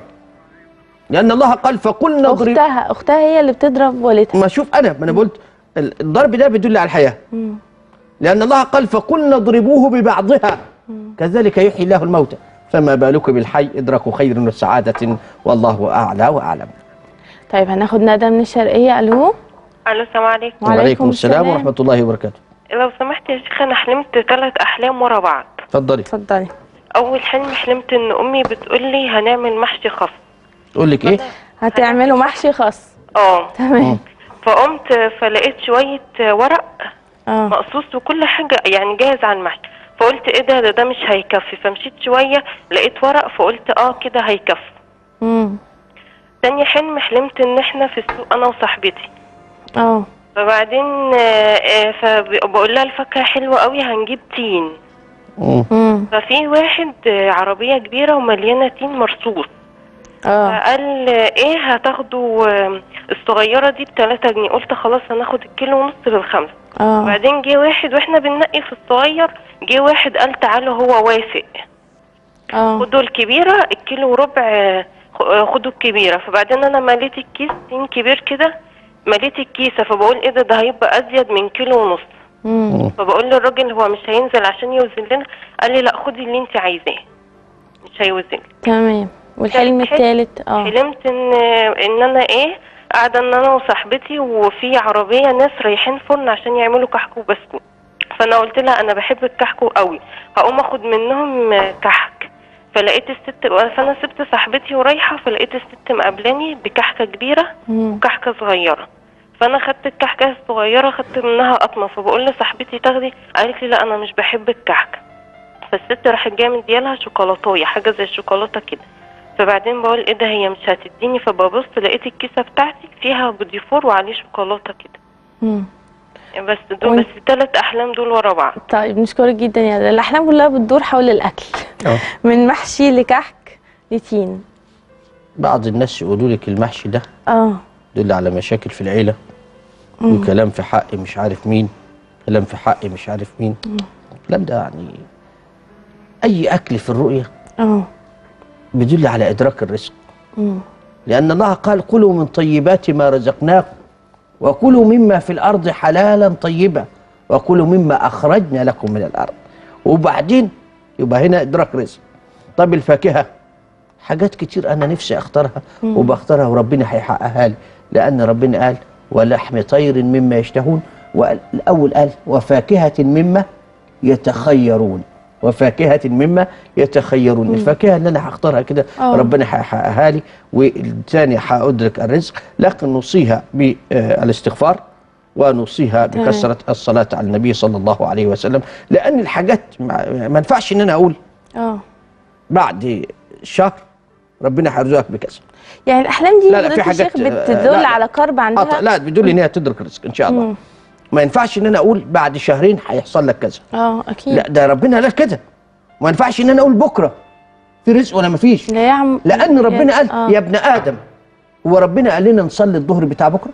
لان الله قال فقلنا اضرب اختها اختها هي اللي بتضرب والدها ما شوف انا ما انا قلت ال- الضرب ده بيدل على الحياه مم. لان الله قال فقلنا اضربوه ببعضها كذلك يحيي الله الموتى فما بالك بالحي ادراك خير وسعاده والله اعلى واعلم طيب هناخد ندى من الشرقيه الو الو السلام عليكم وعليكم السلام ورحمه الله وبركاته لو سمحت يا شيخ انا حلمت ثلاث احلام ورا بعض اتفضلي اتفضلي اول حلم حلمت ان امي بتقول لي هنعمل محشي خاص تقول لك ايه هتعملوا محشي خاص اه تمام فقمت فلقيت شويه ورق اه مقصوص وكل حاجه يعني جاهز على المحشي فقلت ايه ده ده, ده مش هيكفي فمشيت شويه لقيت ورق فقلت اه كده هيكفي امم تاني حلم حلمت ان احنا في السوق انا وصاحبتي اه فبعدين آه، آه، فبقول لها الفاكهه حلوه قوي هنجيب تين مم. امم ففي واحد آه، عربيه كبيره ومليانه تين مرصوص اه فقال آه، ايه هتاخدوا آه، الصغيره دي بتلاتة جنيه قلت خلاص هناخد الكيلو ونص بالخمسة اه بعدين جه واحد واحنا بننقي في الصغير جه واحد قال تعالوا هو وافق اه خدوا الكبيره الكيلو وربع آه، خ- آه، خدوا الكبيره فبعدين انا مليت الكيس تين كبير كده مليت الكيسه فبقول ايه ده ده هيبقى ازيد من كيلو ونص امم فبقول للراجل هو مش هينزل عشان يوزن لنا قال لي لا خدي اللي انت عايزاه مش هيوزن لي. تمام والحلم تالت حلم- الثالث اه حلمت ان ان انا ايه قاعده ان انا وصاحبتي وفي عربيه ناس رايحين فرن عشان يعملوا كحك وبسكوت فانا قلت لها انا بحب الكحك قوي هقوم اخد منهم كحك فلقيت الست فانا سبت صاحبتي ورايحه فلقيت الست مقابلاني بكحكه كبيره مم. وكحكه صغيره فانا خدت الكحكه الصغيره خدت منها قطمه فبقول لصاحبتي تاخدي قالت لي لا انا مش بحب الكحكه فالست راحت جايه مديالها شوكولاتايه حاجه زي الشوكولاته كده فبعدين بقول ايه ده هي مش هتديني فببص لقيت الكيسه بتاعتي فيها بوديفور وعليه شوكولاته كده مم. بس دول وانت- بس الثلاث احلام دول ورا بعض طيب نشكرك جدا يا الاحلام كلها بتدور حول الاكل اه من محشي لكحك لتين بعض الناس يقولوا لك المحشي ده اه يدل على مشاكل في العيله مم. وكلام في حق مش عارف مين كلام في حق مش عارف مين الكلام ده يعني اي اكل في الرؤيه اه بيدل على ادراك الرزق مم. لان الله قال كلوا من طيبات ما رزقناكم وكلوا مما في الارض حلالا طيبا وكلوا مما اخرجنا لكم من الارض وبعدين يبقى هنا ادراك رزق طب الفاكهه حاجات كتير انا نفسي اختارها مم. وبختارها وربنا هيحققها لي لان ربنا قال ولحم طير مما يشتهون والاول قال وفاكهه مما يتخيرون وفاكهه مما يتخيرون مم. الفاكهه اللي انا هختارها كده آه. ربنا هيحققها لي والثاني هادرك الرزق لكن نوصيها بالاستغفار ونوصيها تمام. بكثره الصلاه على النبي صلى الله عليه وسلم لان الحاجات ما ما ينفعش ان انا اقول اه بعد شهر ربنا هيرزقك بكذا يعني الاحلام دي لا، لا، في فضيلة الشيخ حاجات، آه، بتدل لا، لا. على كرب آه، عندها لا بيدل ان هي تدرك الرزق ان شاء الله مم. ما ينفعش ان انا اقول بعد شهرين هيحصل لك كذا اه اكيد لا ده ربنا قال كده ما ينفعش ان انا اقول بكره في رزق ولا ما فيش لا يا عم لان ربنا قال آه. يا ابن ادم هو ربنا قال لنا نصلي الظهر بتاع بكره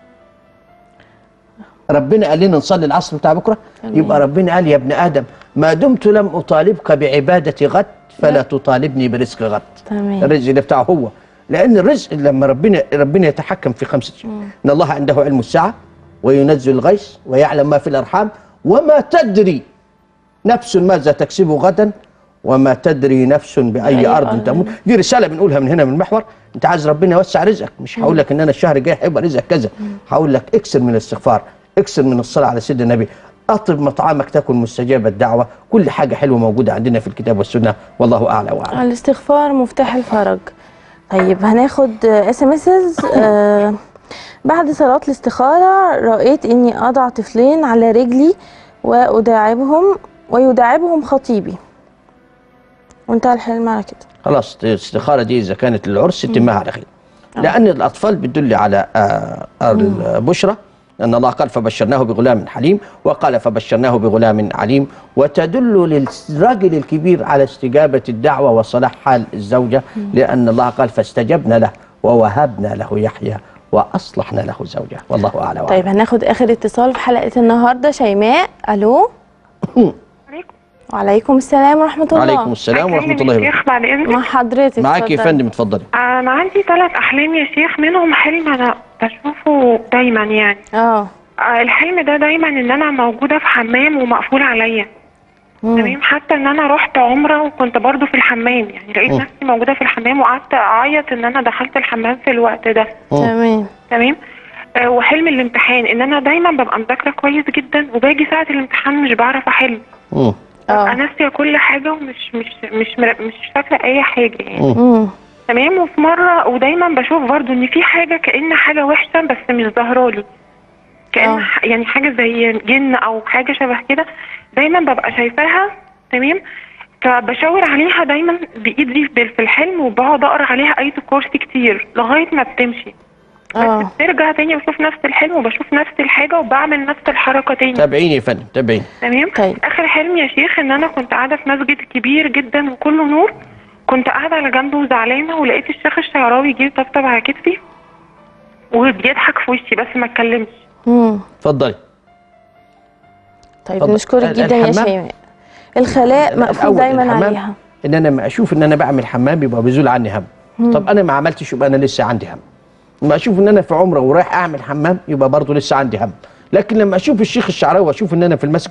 ربنا قال لنا نصلي العصر بتاع بكره تمام. يبقى ربنا قال يا ابن ادم ما دمت لم اطالبك بعباده غد فلا تطالبني برزق غد تمام الرزق ده بتاعه هو لان الرزق لما ربنا ربنا يتحكم في خمسه شيء ان الله عنده علم الساعه وينزل الغيث ويعلم ما في الارحام وما تدري نفس ماذا تكسب غدا وما تدري نفس باي بأي ارض أرض. تموت دي رساله بنقولها من هنا من المحور انت عايز ربنا يوسع رزقك مش هقول لك ان انا الشهر الجاي هيبقى رزقك كذا هقول لك اكسر من الاستغفار اكسر من الصلاه على سيدنا النبي اطب مطعمك تكن مستجاب الدعوه كل حاجه حلوه موجوده عندنا في الكتاب والسنه والله اعلى واعلم الاستغفار مفتاح الفرج طيب هناخد اس ام اس بعد صلاة الاستخارة رأيت إني أضع طفلين على رجلي وأداعبهم ويداعبهم خطيبي وانتهى الحلم على كده خلاص الاستخاره دي اذا كانت للعرس تتمها على خير لان الاطفال بتدل على آه، البشرى ان الله قال فبشرناه بغلام حليم وقال فبشرناه بغلام عليم وتدل للرجل الكبير على استجابه الدعوه وصلاح حال الزوجه لان الله قال فاستجبنا له ووهبنا له يحيى واصلحنا له زوجه والله اعلم طيب هناخد آخر اتصال في حلقة النهاردة شيماء ألو وعليكم السلام ورحمة الله وعليكم السلام ورحمه الله وبركاته شيخ بعد اذنك مع حضرتك معاك يا اتفضلي. فندم اتفضلي انا عندي ثلاث احلام يا شيخ منهم حلم انا بشوفه دايما يعني اه الحلم ده دايما ان انا موجوده في حمام ومقفول عليا تمام حتى ان انا رحت عمره وكنت برضو في الحمام يعني لقيت مم. نفسي موجوده في الحمام وقعدت اعيط ان انا دخلت الحمام في الوقت ده تمام تمام آه وحلم الامتحان ان انا دايما ببقى مذاكره كويس جدا وباجي ساعه الامتحان مش بعرف احل مم. ببقى ناسيه كل حاجه ومش مش مش مر- مش فاكره اي حاجه يعني مم. تمام وفي مره ودايما بشوف برضو ان في حاجه كأن حاجه وحشه بس مش ظاهرالي كأن ح- يعني حاجه زي جن او حاجه شبه كده دايما ببقى شايفاها تمام فبشاور عليها دايما بايدي في في الحلم وبقعد اقرا عليها ايه الكرسي كتير لغايه ما بتمشي اه برجع تاني بشوف نفس الحلم وبشوف نفس الحاجه وبعمل نفس الحركه تاني تابعيني يا فندم تابعيني تمام طيب. اخر حلم يا شيخ ان انا كنت قاعده في مسجد كبير جدا وكله نور كنت قاعده على جنبه وزعلانه ولقيت الشيخ الشعراوي جه يطبطب على كتفي وبيضحك في وشي بس ما اتكلمش مم. اتفضلي طيب اتفضل. نشكرك ال- جدا يا الحمام- شيماء الخلاء مقفول الأول دايما الحمام عليها ان انا ما اشوف ان انا بعمل حمام يبقى بيزول عني هم مم. طب انا ما عملتش يبقى انا لسه عندي هم لما اشوف ان انا في عمره ورايح اعمل حمام يبقى برضه لسه عندي هم لكن لما اشوف الشيخ الشعراوي واشوف ان انا في المسجد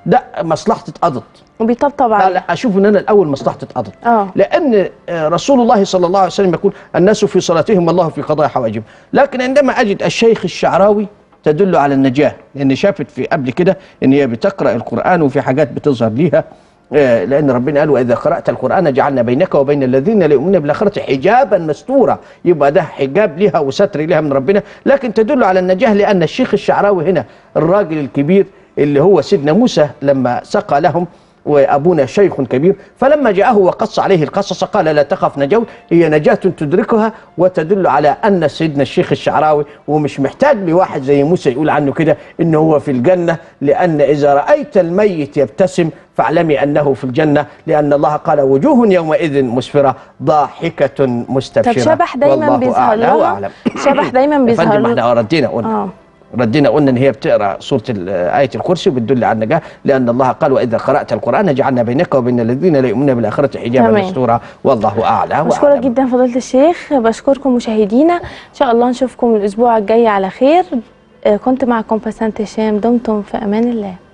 ده مصلحتي اتقضت وبيطبطب لا عليه لا اشوف ان انا الاول مصلحتي اتقضت اه لان آه، رسول الله صلى الله عليه وسلم يقول الناس في صلاتهم والله في قضاء حوائجهم لكن عندما اجد الشيخ الشعراوي تدل على النجاه لان شافت في قبل كده ان هي بتقرا القران وفي حاجات بتظهر ليها آه، لان ربنا قال واذا قرات القران جعلنا بينك وبين الذين لا يؤمنون بالاخره حجابا مستورا يبقى ده حجاب لها وستر لها من ربنا لكن تدل على النجاه لان الشيخ الشعراوي هنا الراجل الكبير اللي هو سيدنا موسى لما سقى لهم وابونا شيخ كبير فلما جاءه وقص عليه القصص قال لا تخف نجوت هي نجاه تدركها وتدل على ان سيدنا الشيخ الشعراوي ومش محتاج لواحد زي موسى يقول عنه كده انه هو في الجنه لان اذا رايت الميت يبتسم فاعلمي انه في الجنه لان الله قال وجوه يومئذ مسفره ضاحكه مستبشره طب شبح دايما والله بيظهر أعلى لها وأعلم. شبح دايما يا بيظهر فندم له احنا ردينا قلنا اه ردينا قلنا ان هي بتقرا سوره ال- ايه الكرسي وبتدل على النجاه لان الله قال واذا قرات القران جعلنا بينك وبين الذين لا يؤمنون بالاخره حجابا تمام. مستورا والله اعلى بشكرك واعلم جدا فضيلة الشيخ بشكركم مشاهدينا ان شاء الله نشوفكم الاسبوع الجاي على خير آه، كنت معكم بسنت هشام دمتم في امان الله